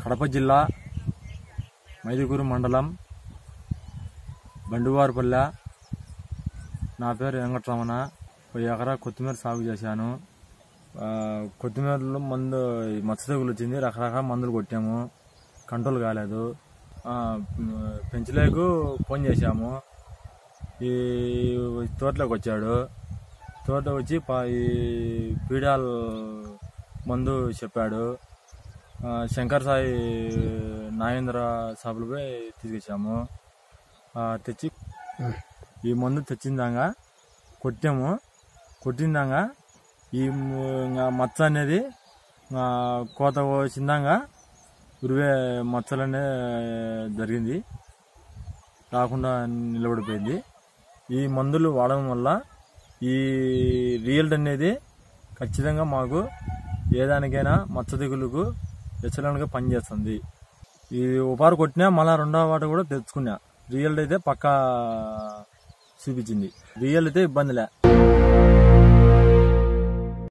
కడప జిల్లా మైదుకూరు మండలం బండువారిపల్లె నా పేరు వెంకటరమణ ఒక ఎకరా కొత్తిమీర సాగు చేశాను ఆ, కొత్తిమీరలో మందు ఈ మచ్చ తెగులు వచ్చింది రకరకాల మందులు కొట్టాము కంట్రోల్ కాలేదు ఆ, పెంచలేకు ఫోన్ చేశాము ఈ తోటలోకి వచ్చాడు తోట వచ్చి పా- ఈ పీడాల్ మందు చెప్పాడు ఆ, శంకర్ సాయి నాగేంద్ర షాపులపై తీసుకొచ్చాము ఆ, తెచ్చి ఈ మందు తెచ్చిందాగా కొట్టాము కొట్టిందాగా ఈ ము- ఇంకా మచ్చ అనేది ఆ, కోత వచ్చిందాగా ఉరివే మచ్చలనే జరిగింది రాకుండా నిలబడిపోయింది ఈ మందులు వాడడం వల్ల ఈ రియల్డ్ అనేది ఖచ్చితంగా మాకు ఏ దానికైనా మచ్చ దిగులుకు ఎచ్చలనగా పనిచేస్తుంది ఈ ఉపారు కొట్టినా మళ్ళా రెండవ వాట కూడా తెచ్చుకున్నా రియల్ అయితే పక్కా చూపించింది రియల్ అయితే ఇబ్బందిలే